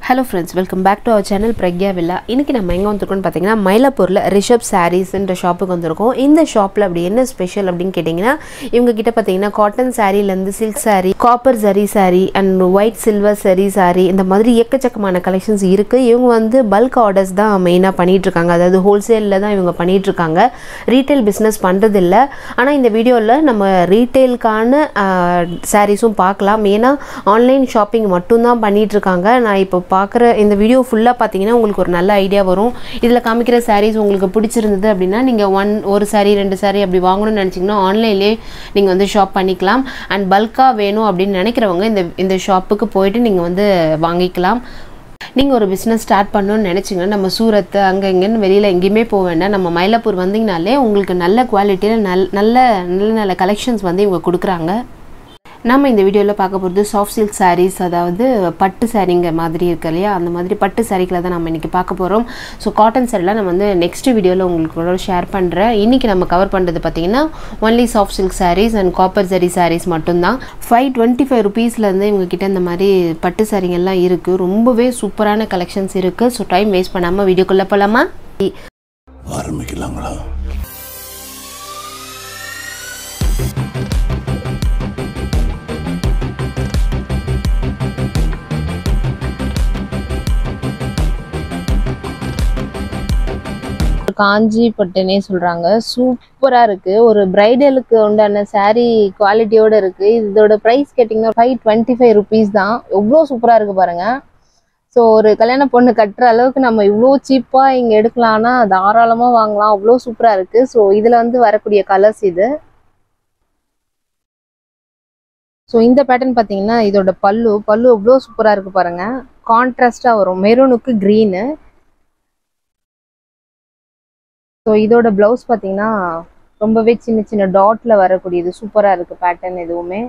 hello friends welcome back to our channel Pragya villa இன்றைக்கி நம்ம எங்கே வந்திருக்கோம்னு பார்த்தீங்கன்னா மயிலாப்பூரில் ரிஷப் சாரீஸ்ன்ற ஷாப்புக்கு வந்திருக்கோம் இந்த ஷாப்பில் அப்படி என்ன ஸ்பெஷல் அப்படின்னு கேட்டிங்கன்னா இவங்க கிட்ட பார்த்தீங்கன்னா காட்டன் சாரீலேருந்து silk saree copper zari saree and white silver சரி saree இந்த மாதிரி எக்கச்சக்கமான கலெக்ஷன்ஸ் இருக்குது இவங்க வந்து பல்க் ஆர்டர்ஸ் தான் மெயினாக பண்ணிகிட்ருக்காங்க அதாவது ஹோல்சேலில் தான் இவங்க பண்ணிகிட்ருக்காங்க ரீட்டைல் பிஸ்னஸ் பண்ணுறதில்ல ஆனால் இந்த வீடியோவில் நம்ம ரீட்டைலுக்கான சாரீஸும் பார்க்கலாம் ஏன்னா ஆன்லைன் ஷாப்பிங் மட்டும்தான் பண்ணிகிட்ருக்காங்க நான் இப்போ பார்க்குற இந்த வீடியோ ஃபுல்லாக பார்த்தீங்கன்னா உங்களுக்கு ஒரு நல்ல ஐடியா வரும் இதில் காமிக்கிற சாரீஸ் உங்களுக்கு பிடிச்சிருந்தது அப்படின்னா நீங்கள் ஒன் ஒரு saree ரெண்டு saree அப்படி வாங்கணும்னு நினச்சிங்கன்னா ஆன்லைன்லேயே நீங்கள் வந்து ஷாப் பண்ணிக்கலாம் அண்ட் பல்காக வேணும் அப்படின்னு நினைக்கிறவங்க இந்த இந்த ஷாப்புக்கு போயிட்டு நீங்கள் வந்து வாங்கிக்கலாம் நீங்கள் ஒரு பிஸ்னஸ் ஸ்டார்ட் பண்ணணும்னு நினச்சிங்கன்னா நம்ம சூரத் அங்கே இங்கேன்னு வெளியில் எங்கேயுமே போக வேண்டாம் நம்ம மயிலாப்பூர் வந்தீங்கனாலே உங்களுக்கு நல்ல குவாலிட்டியில் நல் நல்ல நல்ல நல்ல கலெக்ஷன்ஸ் வந்து இவங்க கொடுக்குறாங்க நம்ம இந்த வீடியோவில் பார்க்க போகிறது சாஃப்ட் சில்க் sarees அதாவது பட்டு சாரீங்க மாதிரி இருக்கு இல்லையா அந்த மாதிரி பட்டு சாரீக்களை தான் நம்ம இன்றைக்கி பார்க்க போகிறோம் ஸோ காட்டன் சாரிலாம் நான் வந்து நெக்ஸ்ட் வீடியோவில் உங்களுக்கு ஷேர் பண்ணுறேன் இன்றைக்கி நம்ம கவர் பண்ணுறது பார்த்தீங்கன்னா only soft silk sarees and copper zari sarees மட்டும்தான் ஃபைவ் டுவெண்ட்டி ஃபைவ் ருபீஸ்லேருந்து இவங்ககிட்ட இந்த மாதிரி பட்டு சாரீங்கெல்லாம் இருக்குது ரொம்பவே சூப்பரான கலெக்ஷன்ஸ் இருக்குது ஸோ டைம் வேஸ்ட் பண்ணாமல் வீடியோக்குள்ளே போகலாமா ஆரம்பிக்கலாங்களா காஞ்சி பட்டுனே சொல்றாங்க சூப்பரா இருக்கு ஒரு பிரைடலுக்கு உண்டான saree குவாலிட்டியோட இருக்கு இதோட பிரைஸ் கேட்டிங்கன்னா ஃபைவ் டுவெண்ட்டி ஃபைவ் ருபீஸ் தான் எவ்வளோ சூப்பரா இருக்கு பாருங்க ஸோ ஒரு கல்யாண பொண்ணு கட்டுற அளவுக்கு நம்ம இவ்வளோ சீப்பாக இங்கே எடுக்கலாம்னா தாராளமாக வாங்கலாம் அவ்வளோ சூப்பராக இருக்கு ஸோ இதில் வந்து வரக்கூடிய கலர்ஸ் இது ஸோ இந்த பேட்டர்ன் பார்த்தீங்கன்னா இதோட பல்லு பல்லு எவ்வளோ சூப்பராக இருக்கு பாருங்க கான்ட்ராஸ்டாக வரும் மெரூனுக்கு க்ரீனு ஸோ இதோட ப்ளவுஸ் பார்த்தீங்கன்னா ரொம்பவே சின்ன சின்ன டாட்ல வரக்கூடியது சூப்பராக இருக்கு பேட்டர்ன் எதுவுமே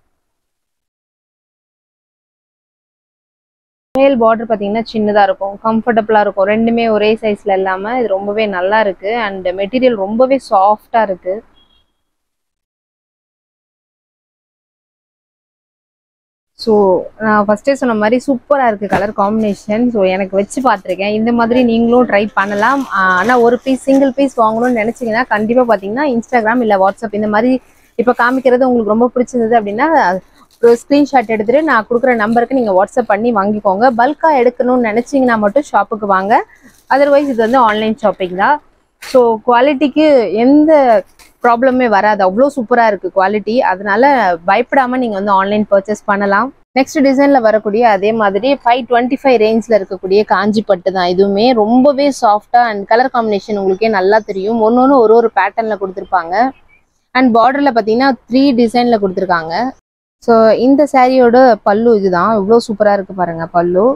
மேல் பார்டர் பார்த்தீங்கன்னா சின்னதாக இருக்கும் கம்ஃபர்டபுளாக இருக்கும் ரெண்டுமே ஒரே சைஸில் இல்லாமல் இது ரொம்பவே நல்லா இருக்கு அண்ட் மெட்டீரியல் ரொம்பவே சாஃப்டாக இருக்கு ஸோ நான் ஃபஸ்ட்டே சொன்ன மாதிரி சூப்பராக இருக்குது கலர் காம்பினேஷன் ஸோ எனக்கு வச்சு பார்த்துருக்கேன் இந்த மாதிரி நீங்களும் ட்ரை பண்ணலாம் ஆனால் ஒரு பீஸ் சிங்கிள் பீஸ் வாங்கணும்னு நினச்சிங்கன்னா கண்டிப்பாக பார்த்தீங்கன்னா இன்ஸ்டாகிராம் இல்லை வாட்ஸ்அப் இந்த மாதிரி இப்போ காமிக்கிறது உங்களுக்கு ரொம்ப பிடிச்சிருந்தது அப்படின்னா ஒரு ஸ்க்ரீன்ஷாட் எடுத்துகிட்டு நான் கொடுக்குற நம்பருக்கு நீங்கள் வாட்ஸ்அப் பண்ணி வாங்கிக்கோங்க பல்காக எடுக்கணும்னு நினச்சிங்கன்னா மட்டும் ஷாப்புக்கு வாங்க அதர்வைஸ் இது வந்து ஆன்லைன் ஷாப்பிங் தான் ஸோ குவாலிட்டிக்கு எந்த ப்ராப்ளமே வராது அவ்வளோ சூப்பராக இருக்குது குவாலிட்டி அதனால பயப்படாமல் நீங்கள் வந்து ஆன்லைன் பர்ச்சேஸ் பண்ணலாம் நெக்ஸ்ட் டிசைனில் வரக்கூடிய அதே மாதிரி ஃபைவ் டுவெண்ட்டி ஃபைவ் ரேஞ்சில் இருக்கக்கூடிய காஞ்சி பட்டு தான் இதுவுமே ரொம்பவே சாஃப்டாக அண்ட் கலர் காம்பினேஷன் உங்களுக்கே நல்லா தெரியும் ஒன்று ஒன்று ஒரு ஒரு பேட்டர்னில் கொடுத்துருப்பாங்க அண்ட் பார்டரில் பார்த்தீங்கன்னா த்ரீ டிசைனில் கொடுத்துருக்காங்க ஸோ இந்த சாரியோட பல்லு இதுதான் இவ்வளோ சூப்பராக இருக்குது பாருங்கள் பல்லு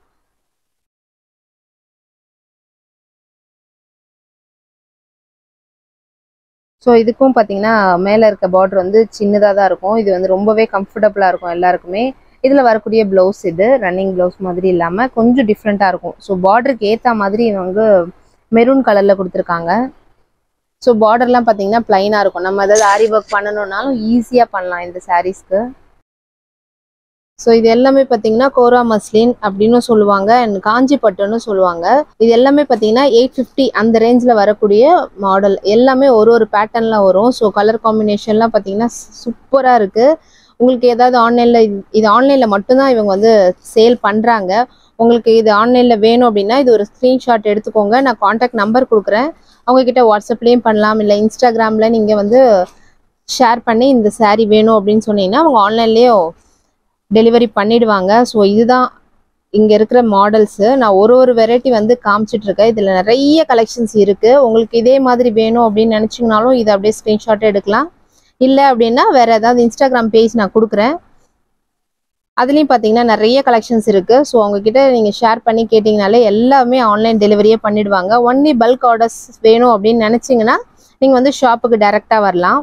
ஸோ இதுக்கும் பார்த்தீங்கன்னா மேலே இருக்க பார்டர் வந்து சின்னதாக தான் இருக்கும் இது வந்து ரொம்பவே கம்ஃபர்டபுளாக இருக்கும் எல்லாருக்குமே இதில் வரக்கூடிய ப்ளவுஸ் இது ரன்னிங் ப்ளவுஸ் மாதிரி இல்லாமல் கொஞ்சம் டிஃப்ரெண்ட்டாக இருக்கும் ஸோ பார்டருக்கு ஏற்ற மாதிரி வந்து மெரூன் கலரில் கொடுத்துருக்காங்க ஸோ பார்டர்லாம் பார்த்தீங்கன்னா ப்ளைனாக இருக்கும் நம்ம ஏதாவது ஆரி ஒர்க் பண்ணணும்னாலும் ஈஸியாக பண்ணலாம் இந்த சாரீஸ்க்கு ஸோ இது எல்லாமே பார்த்தீங்கன்னா கோரா மஸ்லின் அப்படின்னு சொல்லுவாங்க அண்ட் காஞ்சி பட்டுன்னு சொல்லுவாங்க இது எல்லாமே பார்த்தீங்கன்னா எயிட் ஃபிஃப்டி அந்த ரேஞ்சில் வரக்கூடிய மாடல் எல்லாமே ஒரு ஒரு பேட்டர்னில் வரும் ஸோ கலர் காம்பினேஷன்லாம் பார்த்தீங்கன்னா சூப்பராக இருக்குது உங்களுக்கு ஏதாவது ஆன்லைனில் இது ஆன்லைனில் மட்டும்தான் இவங்க வந்து சேல் பண்ணுறாங்க உங்களுக்கு இது ஆன்லைனில் வேணும் அப்படின்னா இது ஒரு ஸ்க்ரீன்ஷாட் எடுத்துக்கோங்க நான் காண்டாக்ட் நம்பர் கொடுக்குறேன் அவங்கக்கிட்ட வாட்ஸ்அப்லேயும் பண்ணலாம் இல்லை இன்ஸ்டாகிராமில் நீங்கள் வந்து ஷேர் பண்ணி இந்த saree வேணும் அப்படின்னு சொன்னீங்கன்னா அவங்க ஆன்லைன்லேயே டெலிவரி பண்ணிடுவாங்க ஸோ இதுதான் இங்கே இருக்கிற மாடல்ஸு நான் ஒரு ஒரு வெரைட்டி வந்து காமிச்சிட்டு இருக்கேன் இதில் நிறைய கலெக்ஷன்ஸ் இருக்குது உங்களுக்கு இதே மாதிரி வேணும் அப்படின்னு நினச்சிங்கனாலும் இதை அப்படியே ஸ்க்ரீன்ஷாட் எடுக்கலாம் இல்லை அப்படின்னா வேறு ஏதாவது இன்ஸ்டாகிராம் பேஜ் நான் கொடுக்குறேன் அதுலேயும் பார்த்தீங்கன்னா நிறைய கலெக்ஷன்ஸ் இருக்குது ஸோ அவங்கக்கிட்ட நீங்கள் ஷேர் பண்ணி கேட்டிங்கனாலே எல்லாமே ஆன்லைன் டெலிவரியே பண்ணிடுவாங்க ஒன்லி பல்க் ஆர்டர்ஸ் வேணும் அப்படின்னு நினச்சிங்கன்னா நீங்கள் வந்து ஷாப்புக்கு டைரெக்டாக வரலாம்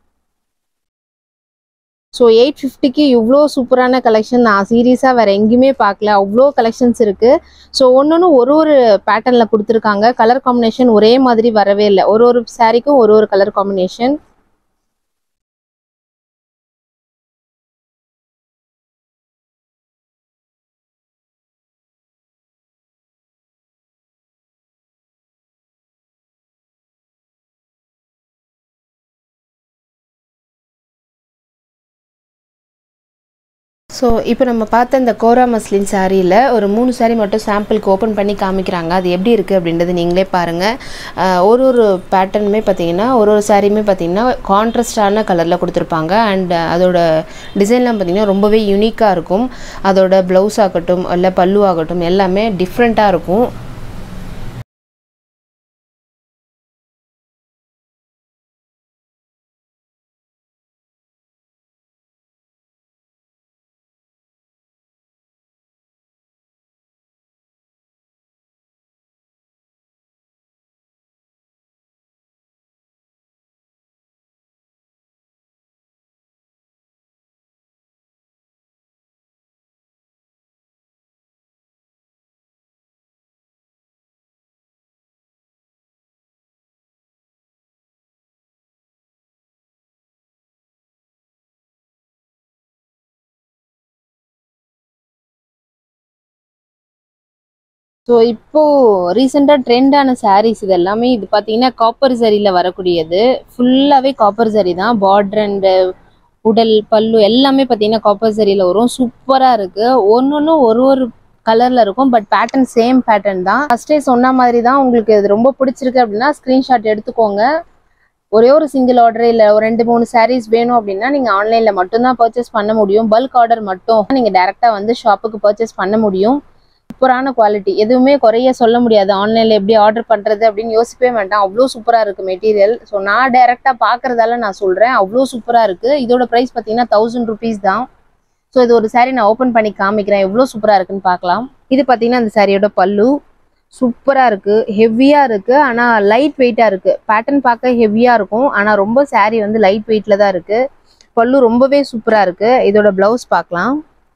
ஸோ எயிட் ஃபிஃப்டிக்கு இவ்வளோ சூப்பரான கலெக்ஷன் நான் சீரியஸாக வேறு எங்கேயுமே பார்க்கல அவ்வளோ கலெக்ஷன்ஸ் இருக்குது ஸோ ஒன்று ஒரு ஒரு பேட்டர்னில் கொடுத்துருக்காங்க கலர் காம்பினேஷன் ஒரே மாதிரி வரவே இல்லை ஒரு ஒரு சாரீக்கும் ஒரு ஒரு கலர் காம்பினேஷன் ஸோ இப்போ நம்ம பார்த்த இந்த கோரா மஸ்லின் சாரியில் ஒரு மூணு சாரீ மட்டும் சாம்பிளுக்கு ஓப்பன் பண்ணி காமிக்கிறாங்க அது எப்படி இருக்குது அப்படின்றது நீங்களே பாருங்கள் ஒரு ஒரு பேட்டர்னுமே பார்த்தீங்கன்னா ஒரு ஒரு சாரியுமே பார்த்தீங்கன்னா கான்ட்ராஸ்டான கலரில் கொடுத்துருப்பாங்க அண்ட் அதோட டிசைன்லாம் பார்த்தீங்கன்னா ரொம்பவே யூனிக்காக இருக்கும் அதோட ப்ளவுஸ் ஆகட்டும் இல்லை பல்லு ஆகட்டும் எல்லாமே டிஃப்ரெண்ட்டாக இருக்கும் ஸோ இப்போ ரீசெண்டாக ட்ரெண்டான சாரீஸ் இது எல்லாமே இது பார்த்தீங்கன்னா காப்பர் சரியில் வரக்கூடியது ஃபுல்லாகவே காப்பர் சரி தான் பார்டர் அண்டு உடல் பல்லு எல்லாமே பார்த்தீங்கன்னா காப்பர் சரியில் வரும் சூப்பராக இருக்கு ஒன்று ஒரு ஒரு கலரில் இருக்கும் பட் பேட்டர்ன் சேம் பேட்டர்ன் தான் ஃபர்ஸ்டே சொன்ன மாதிரி தான் உங்களுக்கு இது ரொம்ப பிடிச்சிருக்கு அப்படின்னா ஸ்க்ரீன்ஷாட் எடுத்துக்கோங்க ஒரே ஒரு சிங்கிள் ஆர்டர் இல்லை ஒரு ரெண்டு மூணு சாரீஸ் வேணும் அப்படின்னா நீங்கள் ஆன்லைனில் மட்டும்தான் பர்ச்சேஸ் பண்ண முடியும் பல்க் ஆர்டர் மட்டும் நீங்கள் டேரெக்டாக வந்து ஷாப்புக்கு பர்ச்சேஸ் பண்ண முடியும் சூப்பரான குவாலிட்டி எதுவுமே குறைய சொல்ல முடியாது ஆன்லைனில் எப்படி ஆர்டர் பண்ணுறது அப்படின்னு யோசிக்கவே வேண்டாம் அவ்வளோ சூப்பராக இருக்குது மெட்டீரியல் ஸோ நான் டேரெக்டாக பார்க்குறதால நான் சொல்கிறேன் அவ்வளோ சூப்பராக இருக்குது இதோட ப்ரைஸ் பார்த்தீங்கன்னா தௌசண்ட் ருபீஸ் தான் ஸோ இது ஒரு saree நான் ஓப்பன் பண்ணி காமிக்கிறேன் எவ்வளோ சூப்பராக இருக்குன்னு பார்க்கலாம் இது பார்த்தீங்கன்னா அந்த சாரியோட பல்லு சூப்பராக இருக்குது ஹெவியாக இருக்குது ஆனால் லைட் வெயிட்டாக இருக்குது பேட்டர்ன் பார்க்க ஹெவியாக இருக்கும் ஆனால் ரொம்ப saree வந்து லைட் வெயிட்டில் தான் இருக்குது பல்லு ரொம்பவே சூப்பராக இருக்குது இதோட ப்ளவுஸ் பார்க்கலாம்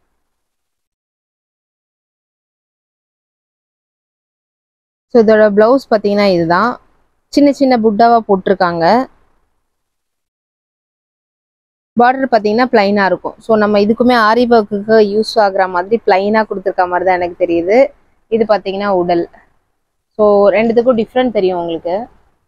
ஸோ இதோட ப்ளவுஸ் பார்த்தீங்கன்னா இதுதான் சின்ன சின்ன புட்டாவாக போட்டிருக்காங்க பார்டர் பார்த்தீங்கன்னா பிளைனாக இருக்கும் ஸோ நம்ம இதுக்குமே ஆரி ஒர்க்குக்கு யூஸ் ஆகுற மாதிரி பிளைனாக கொடுத்துருக்க மாதிரி தான் எனக்கு தெரியுது இது பார்த்தீங்கன்னா உடல் ஸோ ரெண்டுத்துக்கும் டிஃப்ரெண்ட் தெரியும் உங்களுக்கு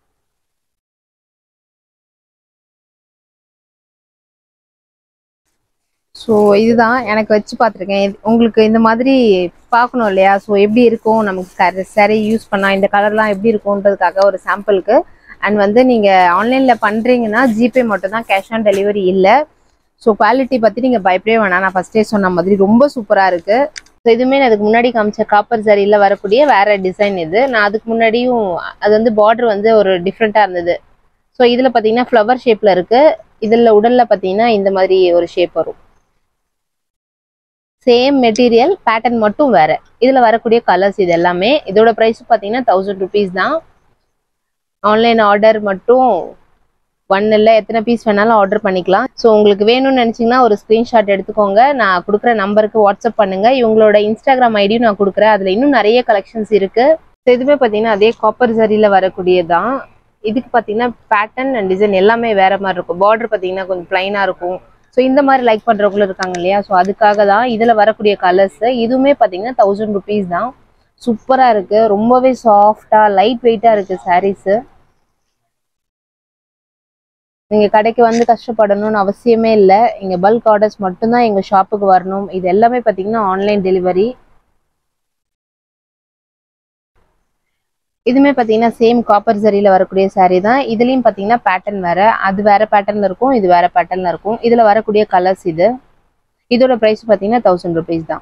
ஸோ இதுதான் எனக்கு வச்சு பார்த்துருக்கேன் இது- உங்களுக்கு இந்த மாதிரி பார்க்கணும் இல்லையா ஸோ எப்படி இருக்கும் நமக்கு சரி யூஸ் பண்ணால் இந்த கலர்லாம் எப்படி இருக்கும்ன்றதுக்காக ஒரு சாம்பிளுக்கு அண்ட் வந்து நீங்கள் ஆன்லைனில் பண்ணுறீங்கன்னா ஜிபே மட்டும் தான் கேஷ் ஆன் டெலிவரி இல்லை ஸோ குவாலிட்டி பற்றி நீங்கள் பயப்படவே வேணாம் நான் ஃபஸ்ட்டே சொன்ன மாதிரி ரொம்ப சூப்பராக இருக்குது ஸோ இதுவுமே நான் அதுக்கு முன்னாடி காமிச்ச காப்பர் சரியில் வரக்கூடிய வேற டிசைன் இது நான் அதுக்கு முன்னாடியும் அது வந்து பார்டர் வந்து ஒரு டிஃப்ரெண்ட்டாக இருந்தது ஸோ இதில் பார்த்தீங்கன்னா ஃப்ளவர் ஷேப்பில் இருக்குது இதில் உடலில் பார்த்தீங்கன்னா இந்த மாதிரி ஒரு ஷேப் வரும் சேம் மெட்டீரியல் பேட்டர்ன் மட்டும் வேற இதில் வரக்கூடிய கலர்ஸ் இது எல்லாமே இதோட ப்ரைஸ் பார்த்தீங்கன்னா தௌசண்ட் ருபீஸ் தான் ஆன்லைன் ஆர்டர் மட்டும் ஒன் இல்லை எத்தனை பீஸ் வேணாலும் ஆர்டர் பண்ணிக்கலாம் ஸோ உங்களுக்கு வேணும்னு நினச்சிங்கன்னா ஒரு ஸ்க்ரீன்ஷாட் எடுத்துக்கோங்க நான் கொடுக்குற நம்பருக்கு வாட்ஸ்அப் பண்ணுங்க இவங்களோட இன்ஸ்டாகிராம் ஐடியும் நான் கொடுக்குறேன் அதில் இன்னும் நிறைய கலெக்ஷன்ஸ் இருக்கு ஸோ இதுவுமே பார்த்தீங்கன்னா அதே காப்பர் சரியில் வரக்கூடியதான் இதுக்கு பார்த்தீங்கன்னா பேட்டர்ன் அண்ட் டிசைன் எல்லாமே வேற மாதிரி இருக்கும் பார்டர் பார்த்தீங்கன்னா கொஞ்சம் பிளைனாக இருக்கும் ஸோ இந்த மாதிரி லைக் பண்ணுறவங்களும் இருக்காங்க இல்லையா ஸோ அதுக்காக தான் இதில் வரக்கூடிய கலர்ஸ் இதுவுமே பார்த்தீங்கன்னா தௌசண்ட் ருபீஸ் தான் சூப்பராக இருக்கு ரொம்பவே சாஃப்டாக லைட் வெயிட்டாக இருக்கு சாரீஸு நீங்கள் கடைக்கு வந்து கஷ்டப்படணும்னு அவசியமே இல்லை இங்கே பல்க் ஆர்டர்ஸ் மட்டும்தான் எங்கள் ஷாப்புக்கு வரணும் இது எல்லாமே பார்த்தீங்கன்னா ஆன்லைன் டெலிவரி இதுமே பார்த்தீங்கன்னா சேம் காப்பர் சரியில் வரக்கூடிய saree தான் இதுலேயும் பார்த்தீங்கன்னா பேட்டர்ன் வேற அது வேற பேட்டர்னில் இருக்கும் இது வேற பேட்டர்னில் இருக்கும் இதில் வரக்கூடிய கலர்ஸ் இது இதோட ப்ரைஸ் பார்த்தீங்கன்னா தௌசண்ட் ருபீஸ் தான்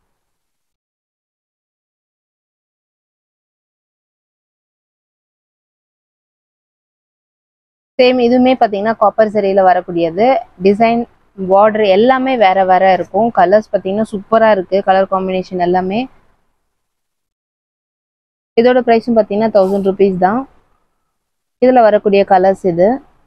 சேம் இதுவுமே பார்த்தீங்கன்னா காப்பர் சரியில் வரக்கூடியது டிசைன் பார்டர் எல்லாமே வேற வேற இருக்கும் கலர்ஸ் பார்த்தீங்கன்னா சூப்பராக இருக்கு கலர் காம்பினேஷன் எல்லாமே இதோட ப்ரைஸும் பார்த்தீங்கன்னா தௌசண்ட் ருபீஸ் தான் இதில் வரக்கூடிய கலர்ஸ் இது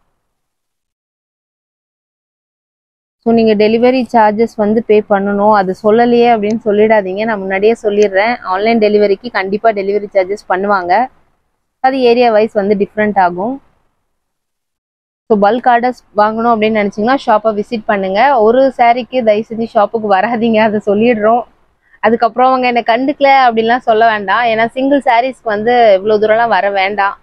ஸோ நீங்கள் டெலிவரி சார்ஜஸ் வந்து பே பண்ணணும் அது சொல்லலையே அப்படின்னு சொல்லிடாதீங்க நான் முன்னாடியே சொல்லிடுறேன் ஆன்லைன் டெலிவரிக்கு கண்டிப்பாக டெலிவரி சார்ஜஸ் பண்ணுவாங்க அது ஏரியா வைஸ் வந்து டிஃப்ரெண்ட் ஆகும் ஸோ பல்க் ஆர்டர்ஸ் வாங்கணும் அப்படின்னு நினச்சிங்கன்னா ஷாப்பை விசிட் பண்ணுங்க ஒரு சாரீக்கு தயவு செஞ்சு ஷாப்புக்கு வராதீங்க அதை சொல்லிடுறோம் அதுக்கப்புறம் அவங்க என்னை கண்டுக்கல அப்படின்லாம் சொல்ல வேண்டாம் ஏன்னா சிங்கிள் சாரீஸ்க்கு வந்து இவ்வளோ தூரம்லாம் வர வேண்டாம்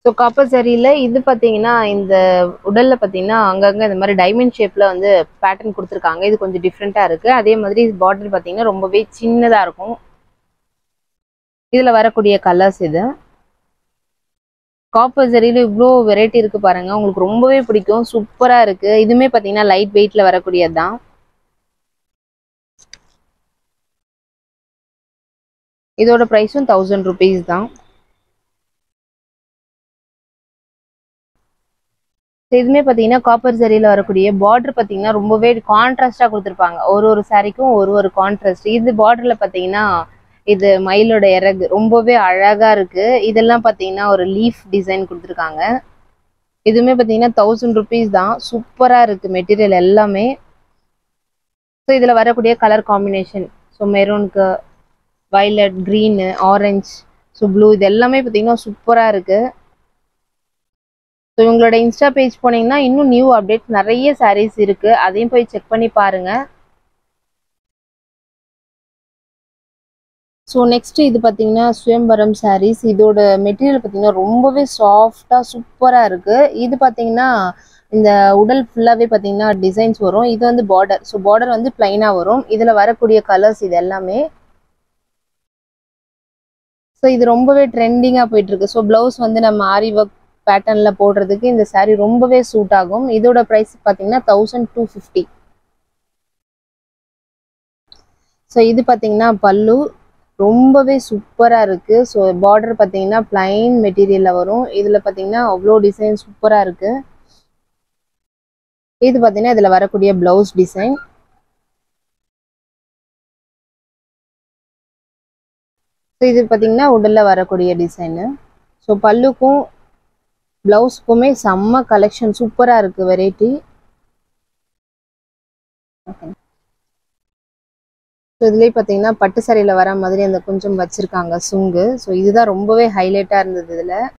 ஸோ காப்பர் சரியில் இது பார்த்தீங்கன்னா இந்த உடலில் பார்த்தீங்கன்னா அங்கங்கே இந்த மாதிரி டைமண்ட் ஷேப்பில் வந்து பேட்டர்ன் கொடுத்துருக்காங்க இது கொஞ்சம் டிஃப்ரெண்ட்டாக இருக்குது அதே மாதிரி பார்டர் பார்த்தீங்கன்னா ரொம்பவே சின்னதாக இருக்கும் இதில் வரக்கூடிய கலர்ஸ் இது காப்பர் சரியில் இவ்வளோ வெரைட்டி இருக்குது பாருங்கள் உங்களுக்கு ரொம்பவே பிடிக்கும் சூப்பராக இருக்குது இதுவுமே பார்த்தீங்கன்னா லைட் வெயிட்டில் வரக்கூடியது தான் இதோட ப்ரைஸும் தௌசண்ட் ருபீஸ் தான் இதுவுமே பார்த்தீங்கன்னா காப்பர் சரியில் வரக்கூடிய பார்டர் பார்த்தீங்கன்னா ரொம்பவே கான்ட்ராஸ்டாக கொடுத்துருப்பாங்க ஒரு ஒரு சாரிக்கும் ஒரு ஒரு கான்ட்ராஸ்ட் இது பார்டரில் பார்த்தீங்கன்னா இது மயிலோட இறகு ரொம்பவே அழகாக இருக்குது இதெல்லாம் பார்த்தீங்கன்னா ஒரு லீஃப் டிசைன் கொடுத்துருக்காங்க இதுவுமே பார்த்தீங்கன்னா தௌசண்ட் ருபீஸ் தான் சூப்பராக இருக்குது மெட்டீரியல் எல்லாமே ஸோ இதில் வரக்கூடிய கலர் காம்பினேஷன் ஸோ மெரூனுக்கு violet green orange so blue இது எல்லாமே பார்த்தீங்கன்னா சூப்பராக இருக்குது ஸோ இவங்களோட இன்ஸ்டா பேஜ் போனீங்கன்னா இன்னும் நியூ அப்டேட்ஸ் நிறைய சாரீஸ் இருக்குது அதையும் போய் செக் பண்ணி பாருங்கள் ஸோ நெக்ஸ்ட் இது பார்த்தீங்கன்னா சுயம்பரம் சாரீஸ் இதோட மெட்டீரியல் பார்த்தீங்கன்னா ரொம்பவே சாஃப்டாக சூப்பராக இருக்குது இது பார்த்தீங்கன்னா இந்த உடல் ஃபுல்லாகவே பார்த்தீங்கன்னா டிசைன்ஸ் வரும் இது வந்து பார்டர் ஸோ பார்டர் வந்து பிளைனாக வரும் இதில் வரக்கூடிய கலர்ஸ் இது எல்லாமே ஸோ இது ரொம்பவே ட்ரெண்டிங்காக போயிட்டுருக்கு ஸோ ப்ளவுஸ் வந்து நம்ம ஆரி ஒர்க் பேட்டர்னில் போடுறதுக்கு இந்த சாரீ ரொம்பவே சூட் ஆகும் இதோட ப்ரைஸ் பார்த்தீங்கன்னா தௌசண்ட் டூ ஃபிஃப்டி ஸோ இது பார்த்தீங்கன்னா பல்லு ரொம்பவே சூப்பராக இருக்குது ஸோ பார்டர் பார்த்தீங்கன்னா பிளைன் மெட்டீரியலில் வரும் இதில் பார்த்தீங்கன்னா அவ்வளோ டிசைன் சூப்பராக இருக்குது இது பார்த்தீங்கன்னா இதில் வரக்கூடிய ப்ளவுஸ் டிசைன் ஸோ இது பார்த்தீங்கன்னா உடலில் வரக்கூடிய டிசைனு ஸோ பல்லுக்கும் ப்ளவுஸ்க்குமே செம்ம கலெக்ஷன் சூப்பராக இருக்குது வெரைட்டி ஓகே ஸோ இதுலேயே பார்த்தீங்கன்னா பட்டு சாரியில் வர மாதிரி அந்த கொஞ்சம் வச்சுருக்காங்க சுங்கு ஸோ இதுதான் ரொம்பவே ஹைலைட்டாக இருந்தது இதில்